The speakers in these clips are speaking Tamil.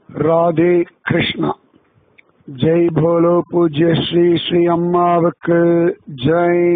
ராதே கிருஷ்ணா ஜெய் போலோ பூஜ்ய ஸ்ரீ ஸ்ரீ அம்மாவுக்கு ஜெய்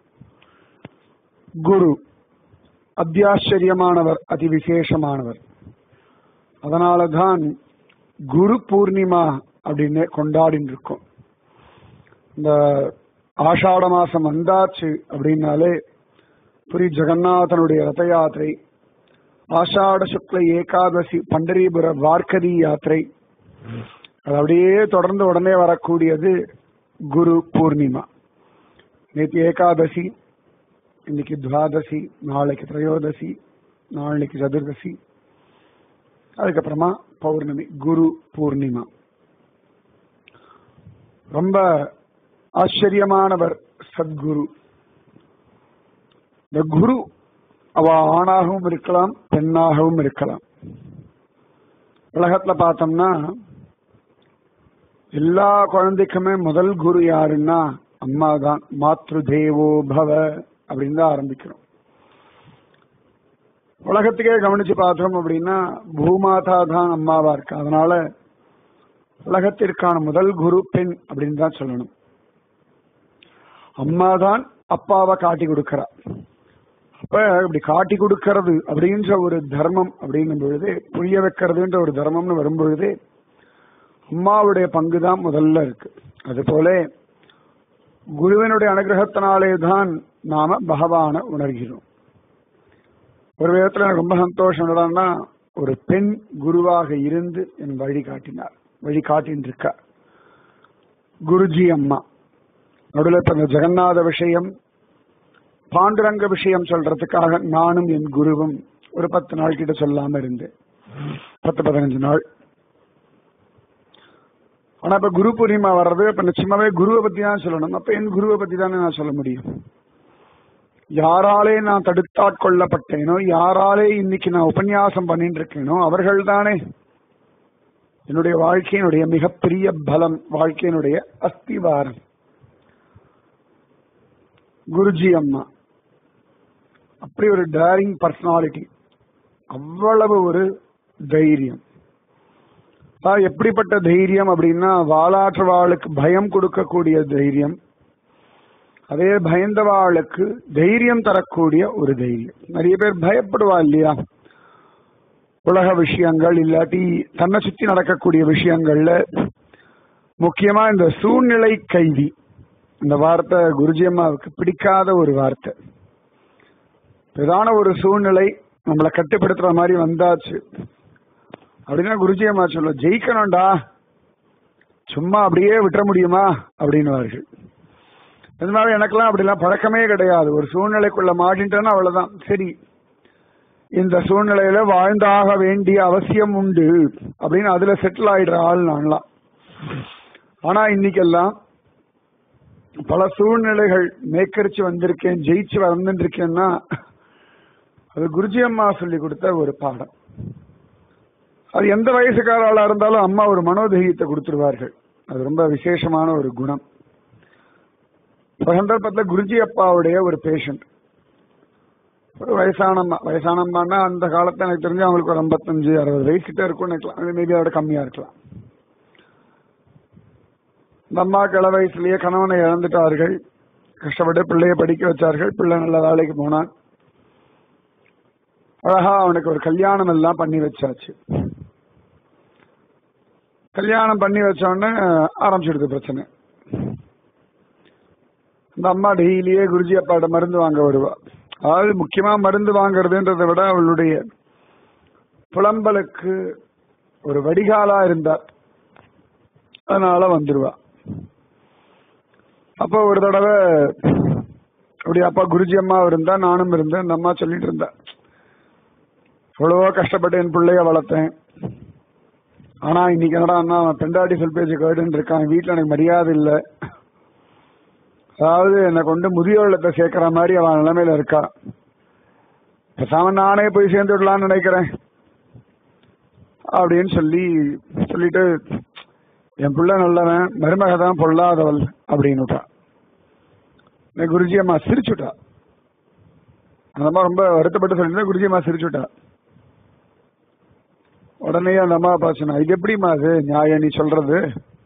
குரு அத்தியாச்சரியமானவர் அதி விசேஷமானவர் அதனாலதான் குரு பூர்ணிமா அப்படின்னு கொண்டாடின்னு இருக்கோம் இந்த ஆஷாட மாசம் வந்தாச்சு அப்படின்னாலே புரி ஜெகநாதனுடைய ரத யாத்திரை ஆஷாட சுக்ல ஏகாதசி பண்டரிபுர வார்க்கதி யாத்திரை அது அப்படியே தொடர்ந்து உடனே வரக்கூடியது குரு பூர்ணிமா நேற்று ஏகாதசி இன்னைக்கு துவாதசி நாளைக்கு திரையோதசி நாளைக்கு சதுர்தசி அதுக்கப்புறமா பௌர்ணமி குரு பூர்ணிமா ரொம்ப ஆச்சரியமானவர் சத்குரு இந்த குரு அவ ஆணாகவும் இருக்கலாம் பெண்ணாகவும் இருக்கலாம் உலகத்துல பார்த்தோம்னா எல்லா குழந்தைக்குமே முதல் குரு யாருன்னா அம்மா தான் மாத்ரு தேவோ பவ அப்படின்னு தான் ஆரம்பிக்கிறோம் உலகத்துக்கே கவனிச்சு பார்த்தோம் அப்படின்னா பூமாதா தான் அம்மாவா இருக்கு அதனால உலகத்திற்கான முதல் குரு பெண் அப்படின்னு தான் சொல்லணும் அம்மா தான் அப்பாவை காட்டி கொடுக்கிறா அப்ப இப்படி காட்டி கொடுக்கறது அப்படின்ற ஒரு தர்மம் அப்படின்னும் பொழுது புரிய வைக்கிறதுன்ற ஒரு தர்மம்னு வரும்பொழுது அம்மாவுடைய பங்கு தான் முதல்ல இருக்கு அது போல குருவினுடைய அனுகிரகத்தினாலே தான் நாம பகவான உணர்கிறோம் ஒரு விதத்துல எனக்கு ரொம்ப சந்தோஷம் என்னடான்னா ஒரு பெண் குருவாக இருந்து என் வழி காட்டினார் வழி காட்டின்னு இருக்கா குருஜி அம்மா நடுவில் இப்ப இந்த ஜெகநாத விஷயம் பாண்டுரங்க விஷயம் சொல்றதுக்காக நானும் என் குருவும் ஒரு பத்து நாள் கிட்ட சொல்லாம இருந்தேன் பத்து பதினஞ்சு நாள் ஆனா இப்ப குரு பூர்ணிமா வர்றது இப்ப நிச்சயமாவே குருவை பத்தி தான் சொல்லணும் அப்ப என் குருவை பத்தி தானே நான் சொல்ல முடியும் யாராலே நான் தடுத்தாட்கொள்ளப்பட்டேனோ யாராலே இன்னைக்கு நான் உபன்யாசம் பண்ணிட்டு இருக்கேனோ அவர்கள் தானே என்னுடைய வாழ்க்கையினுடைய மிகப்பெரிய பலம் வாழ்க்கையினுடைய அஸ்திவாரம் குருஜி அம்மா அப்படி ஒரு டேரிங் பர்சனாலிட்டி அவ்வளவு ஒரு தைரியம் எப்படிப்பட்ட தைரியம் அப்படின்னா வாளாற்றவாளுக்கு பயம் கொடுக்கக்கூடிய தைரியம் அதே பயந்தவாளுக்கு தைரியம் தரக்கூடிய ஒரு தைரியம் நிறைய பேர் பயப்படுவா இல்லையா உலக விஷயங்கள் இல்லாட்டி தன்னை சுத்தி நடக்கக்கூடிய விஷயங்கள்ல முக்கியமா இந்த சூழ்நிலை கைதி இந்த வார்த்தை குருஜி அம்மாவுக்கு பிடிக்காத ஒரு வார்த்தை பிரதான ஒரு சூழ்நிலை நம்மளை கட்டுப்படுத்துற மாதிரி வந்தாச்சு அப்படின்னா குருஜி அம்மா சொல்ல ஜெயிக்கணும்டா சும்மா அப்படியே விட்டுற முடியுமா அப்படின்னுவார்கள் அதனால எனக்கெல்லாம் அப்படிலாம் பழக்கமே கிடையாது ஒரு சூழ்நிலைக்குள்ள மாட்டின்ட்டேன்னா அவ்வளவுதான் சரி இந்த சூழ்நிலையில வாழ்ந்தாக வேண்டிய அவசியம் உண்டு அப்படின்னு அதுல செட்டில் ஆயிடுற ஆள் நான்லாம் ஆனா இன்னைக்கெல்லாம் பல சூழ்நிலைகள் மேக்கரிச்சு வந்திருக்கேன் ஜெயிச்சு வந்துருக்கேன்னா அது குருஜி அம்மா சொல்லி கொடுத்த ஒரு பாடம் அது எந்த வயசுக்கார ஆளா இருந்தாலும் அம்மா ஒரு மனோதைரியத்தை கொடுத்துருவார்கள் அது ரொம்ப விசேஷமான ஒரு குணம் ஒரு சந்தர்ப்பத்தில் குருஜி அப்பாவுடைய ஒரு பேஷண்ட் ஒரு வயசானம்மா வயசானம்மான்னா அந்த காலத்துல எனக்கு தெரிஞ்சு அவங்களுக்கு ஒரு ஐம்பத்தஞ்சு அறுபது வயசு கிட்ட இருக்கும்னு நினைக்கலாம் மேபி அதோட கம்மியா இருக்கலாம் இந்த அம்மா கிள வயசுலயே கணவனை இழந்துட்டார்கள் கஷ்டப்பட்டு பிள்ளைய படிக்க வச்சார்கள் பிள்ளை நல்ல வேலைக்கு போனான் அழகா அவனுக்கு ஒரு கல்யாணம் எல்லாம் பண்ணி வச்சாச்சு கல்யாணம் பண்ணி வச்ச உடனே ஆரம்பிச்சிடுது பிரச்சனை இந்த அம்மா டெய்லியே குருஜி அப்பாட்ட மருந்து வாங்க வருவா அதாவது முக்கியமா மருந்து வாங்குறதுன்றதை விட அவளுடைய புலம்பலுக்கு ஒரு வடிகாலா இருந்தார் அதனால வந்துருவா அப்போ ஒரு தடவை அப்படி அப்பா குருஜி அம்மா இருந்தா நானும் இருந்தேன் இந்த அம்மா சொல்லிட்டு இருந்தா எவ்வளவோ கஷ்டப்பட்டு என் பிள்ளைய வளர்த்தேன் ஆனா இன்னைக்கு என்னடா அண்ணா பெண்டாட்டி சொல் பேச்சு கேடுன்னு இருக்கான் வீட்டுல எனக்கு மரியாதை இல்லை அதாவது என்னை கொண்டு முதியோள்ளத்தை சேர்க்கிற மாதிரி அவன் நிலைமையில இருக்கா பேசாம நானே போய் சேர்ந்து விடலாம்னு நினைக்கிறேன் அப்படின்னு சொல்லி சொல்லிட்டு என் பிள்ளை நல்லவன் மருமக தான் பொல்லாதவள் அப்படின்னுட்டா குருஜி அம்மா சிரிச்சுட்டா அந்த அம்மா ரொம்ப வருத்தப்பட்டு சொல்லிட்டு குருஜி அம்மா சிரிச்சுட்டா உடனே அந்த அம்மா அப்பா சொன்னா இது எப்படிமா அது நியாயம் நீ சொல்றது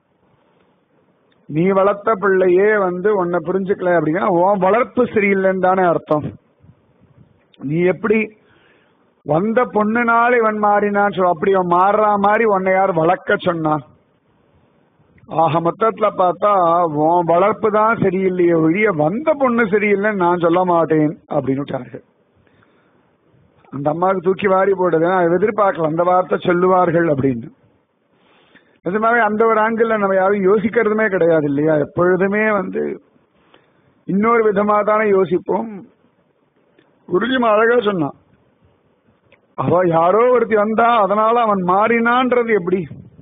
நீ வளர்த்த பிள்ளையே வந்து உன்னை புரிஞ்சுக்கல அப்படின்னா உன் வளர்ப்பு சரியில்லைன்னு தானே அர்த்தம் நீ எப்படி வந்த பொண்ணுனால இவன் மாறினான் சொல் அப்படி அவன் மாறுற மாதிரி உன்னை யார் வளர்க்க சொன்னான் ஆக மொத்தத்துல பார்த்தா உன் வளர்ப்பு தான் சரியில்லையே ஒழிய வந்த பொண்ணு சரியில்லைன்னு நான் சொல்ல மாட்டேன் அப்படின்னு விட்டார்கள் அந்த அம்மாவுக்கு தூக்கி வாரி போடுது நான் எதிர்பார்க்கல அந்த வார்த்தை சொல்லுவார்கள் அப்படின்னு நிஜமாவே அந்த ஒரு ஆங்கிள் நம்ம யாரும் யோசிக்கிறதுமே கிடையாது இல்லையா எப்பொழுதுமே வந்து இன்னொரு விதமா தானே யோசிப்போம் குருஜிமா அழகா சொன்னான் அவ யாரோ ஒருத்தி வந்தா அதனால அவன் மாறினான்றது எப்படி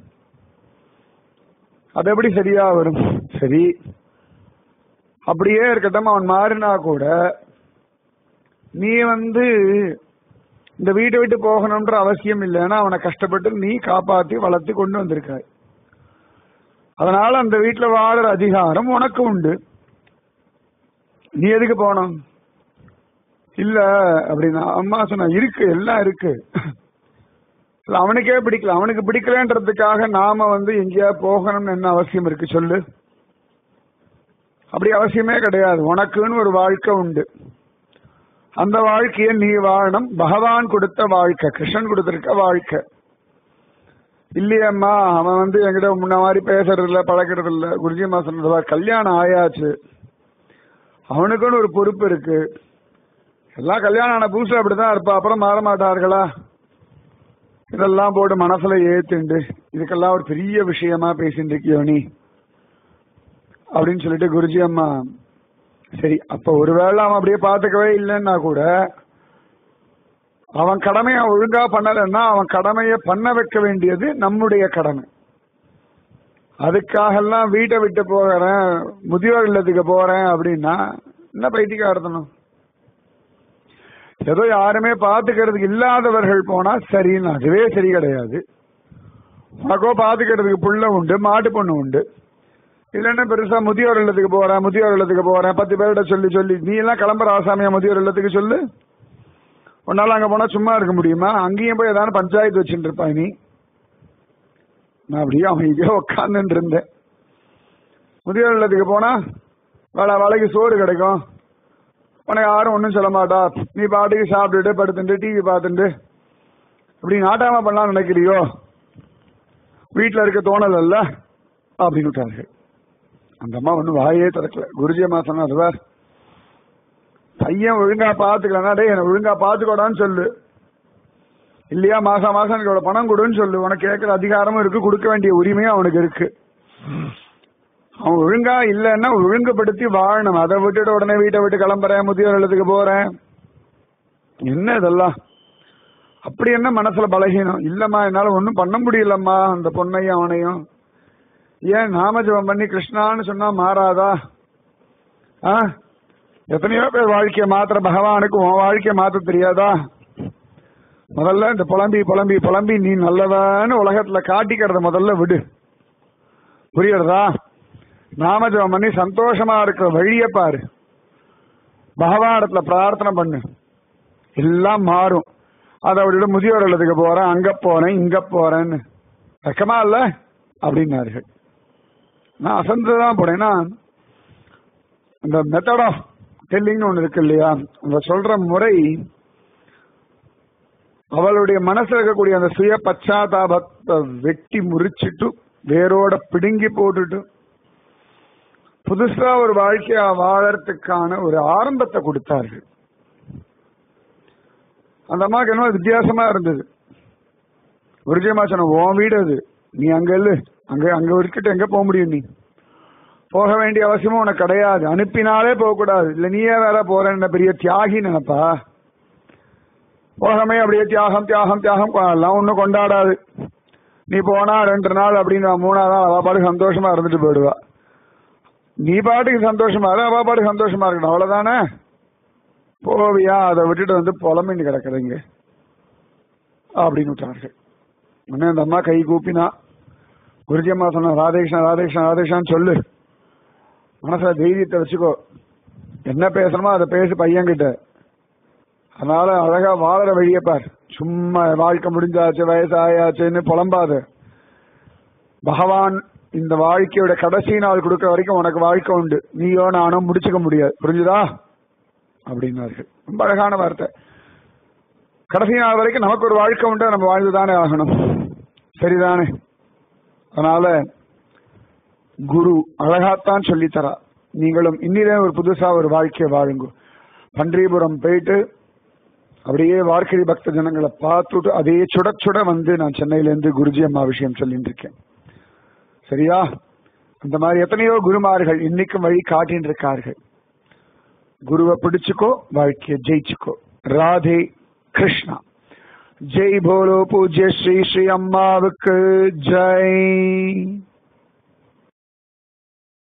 அது எப்படி சரியா வரும் சரி அப்படியே இருக்கட்டும் அவன் மாறினா கூட நீ வந்து இந்த வீட்டை விட்டு போகணும்ன்ற அவசியம் இல்லைன்னா அவனை கஷ்டப்பட்டு நீ காப்பாத்தி வளர்த்து கொண்டு வந்திருக்காய் அதனால அந்த வீட்டுல வாழற அதிகாரம் உனக்கு உண்டு நீ எதுக்கு போனோம் இல்ல அப்படின்னா அம்மா சொன்னா இருக்கு எல்லாம் இருக்கு இல்ல அவனுக்கே பிடிக்கல அவனுக்கு பிடிக்கலன்றதுக்காக நாம வந்து எங்கேயா போகணும்னு என்ன அவசியம் இருக்கு சொல்லு அப்படி அவசியமே கிடையாது உனக்குன்னு ஒரு வாழ்க்கை உண்டு அந்த வாழ்க்கையை நீ வாழணும் பகவான் கொடுத்த வாழ்க்கை கிருஷ்ணன் கொடுத்திருக்க வாழ்க்கை இல்லையம்மா அவன் வந்து என்கிட்ட முன்ன மாதிரி பேசுறது இல்ல பழக்கிறது இல்ல குருஜிமா சொன்னது கல்யாணம் ஆயாச்சு அவனுக்குன்னு ஒரு பொறுப்பு இருக்கு எல்லாம் கல்யாணம் ஆன புதுசுல அப்படிதான் இருப்பா அப்புறம் மாற மாட்டார்களா இதெல்லாம் போட்டு மனசுல ஏத்துண்டு இதுக்கெல்லாம் ஒரு பெரிய விஷயமா பேசிட்டு இருக்கியோ நீ அப்படின்னு சொல்லிட்டு குருஜி அம்மா சரி அப்ப ஒருவேளை அவன் அப்படியே பாத்துக்கவே இல்லைன்னா கூட அவன் கடமையை ஒழுங்கா பண்ணலன்னா அவன் கடமையை பண்ண வைக்க வேண்டியது நம்முடைய கடமை அதுக்காகலாம் வீட்டை விட்டு போகிறேன் முதியோர் இல்லத்துக்கு போறேன் அப்படின்னா என்ன பைத்தியக்காரத்தனம் ஏதோ யாருமே பாத்துக்கிறதுக்கு இல்லாதவர்கள் போனா சரின்னு அதுவே சரி கிடையாது உனக்கோ பாத்துக்கிறதுக்கு புள்ள உண்டு மாட்டு பொண்ணு உண்டு இல்லைன்னா பெருசா முதியோர் இல்லத்துக்கு போறேன் முதியோர் இல்லத்துக்கு போறேன் பத்து பேர்கிட்ட சொல்லி சொல்லி நீ எல்லாம் கிளம்புற ஆசாமியா முதியோர் இல்லத்துக்கு சொல்லு உன்னால அங்க போனா சும்மா இருக்க முடியுமா அங்கேயும் போய் ஏதாவது பஞ்சாயத்து வச்சுட்டு இருப்பாய் நீ நான் அப்படியே அமைதியா உட்காந்துட்டு இருந்தேன் முதியோர் இல்லத்துக்கு போனா வேலை வேலைக்கு சோறு கிடைக்கும் உனக்கு யாரும் ஒன்றும் சொல்ல மாட்டா நீ பாட்டுக்கு சாப்பிட்டுட்டு படுத்துட்டு டிவி பார்த்துட்டு இப்படி நாட்டாம பண்ணலாம் நினைக்கிறியோ வீட்டில் இருக்க தோணல் அல்ல அப்படின்னு விட்டார்கள் அந்த அம்மா ஒன்றும் வாயே திறக்கல குருஜி அம்மா சொன்னார் சார் பையன் ஒழுங்கா பாத்துக்கலன்னா டேய் என்ன ஒழுங்கா பாத்துக்கோடான்னு சொல்லு இல்லையா மாசம் மாசம் எனக்கு இவ்வளவு பணம் கொடுன்னு சொல்லு உனக்கு கேட்கிற அதிகாரமும் இருக்கு கொடுக்க வேண்டிய உரிமையும் அவனுக்கு இருக்கு அவன் ஒழுங்கா இல்லைன்னா ஒழுங்குபடுத்தி வாழணும் அதை விட்டுட்டு உடனே வீட்டை விட்டு கிளம்புறேன் முதியோர் இல்லத்துக்கு போறேன் என்ன இதெல்லாம் அப்படி என்ன மனசுல பலகீனம் இல்லம்மா என்னால ஒன்றும் பண்ண முடியலம்மா அந்த பொண்ணையும் அவனையும் ஏன் நாமஜபம் பண்ணி கிருஷ்ணான்னு சொன்னா மாறாதா ஆ எத்தனையோ பேர் வாழ்க்கையை மாத்திர பகவானுக்கு உன் வாழ்க்கையை மாத்த தெரியாதா முதல்ல இந்த புலம்பி புலம்பி புலம்பி நீ நல்லதான்னு உலகத்துல காட்டிக்கிறத முதல்ல விடு புரியுறதா நாமஜபம் பண்ணி சந்தோஷமா இருக்கிற வழிய பாரு பகவானத்துல பிரார்த்தனை பண்ணு எல்லாம் மாறும் அதை விட முதியோர் இல்லத்துக்கு போறேன் அங்க போறேன் இங்க போறேன்னு வெக்கமா இல்ல அப்படின்னார்கள் நான் அசந்துதான் போனேன்னா இந்த மெத்தட் ஆஃப் டெல்லிங்னு ஒண்ணு இருக்கு இல்லையா அந்த சொல்ற முறை அவளுடைய மனசுல இருக்கக்கூடிய அந்த சுய பச்சாதாபத்தை வெட்டி முறிச்சிட்டு வேரோட பிடுங்கி போட்டுட்டு புதுசா ஒரு வாழ்க்கையா வாழறதுக்கான ஒரு ஆரம்பத்தை கொடுத்தார்கள் அந்த அம்மாவுக்கு என்ன வித்தியாசமா இருந்தது குருஜியமா சொன்ன உன் வீடு அது நீ அங்க இல்லு அங்க அங்க இருக்கிட்டு எங்க போக முடியும் நீ போக வேண்டிய அவசியமும் உனக்கு கிடையாது அனுப்பினாலே போக கூடாது இல்ல நீயே வேற போறேன்னு பெரிய தியாகி நினைப்பா போகமே அப்படியே தியாகம் தியாகம் தியாகம் எல்லாம் ஒன்னும் கொண்டாடாது நீ போனா ரெண்டு நாள் அப்படின்னு மூணாவது நாள் அவ பாட்டுக்கு சந்தோஷமா இருந்துட்டு போயிடுவா நீ பாட்டுக்கு சந்தோஷமா இரு அவ பாட்டுக்கு சந்தோஷமா இருக்கணும் அவ்வளவுதானே போவியா அதை விட்டுட்டு வந்து புலம்பின்னு கிடக்குறீங்க அப்படின்னு விட்டார்கள் உடனே அந்த அம்மா கை கூப்பினா குருஜி அம்மா சொன்ன ராதேகிருஷ்ணன் ராதேகிருஷ்ணன் ராதேகிருஷ்ணன் சொல்லு மனசுல தைரியத்தை வச்சுக்கோ என்ன பேசணுமோ அதை பேசு பையன்கிட்ட அதனால அழகா வாழற வழியை பார் சும்மா வாழ்க்கை முடிஞ்சாச்சு வயசாயாச்சுன்னு புலம்பாத பகவான் இந்த வாழ்க்கையோட கடைசி நாள் கொடுக்கிற வரைக்கும் உனக்கு வாழ்க்கை உண்டு நீயோ நானும் முடிச்சுக்க முடியாது புரிஞ்சுதா அப்படின்னார்கள் ரொம்ப அழகான வார்த்தை கடைசி நாள் வரைக்கும் நமக்கு ஒரு வாழ்க்கை உண்டு நம்ம வாழ்ந்துதானே ஆகணும் சரிதானே அதனால குரு அழகாத்தான் சொல்லித்தரா நீங்களும் இன்னிலே ஒரு புதுசா ஒரு வாழ்க்கையை வாழுங்க பன்றிபுரம் போயிட்டு அப்படியே வார்க்கடி பக்த ஜனங்களை பார்த்துட்டு அதே சுட சுட வந்து நான் சென்னையில இருந்து குருஜி அம்மா விஷயம் சொல்லிட்டு இருக்கேன் சரியா அந்த மாதிரி எத்தனையோ குருமார்கள் இன்னைக்கும் வழி காட்டின்னு இருக்கார்கள் குருவை பிடிச்சுக்கோ வாழ்க்கையை ஜெயிச்சுக்கோ ராதே கிருஷ்ணா ஜெய் போலோ பூஜ்ய ஸ்ரீ ஸ்ரீ அம்மாவுக்கு ஜெய்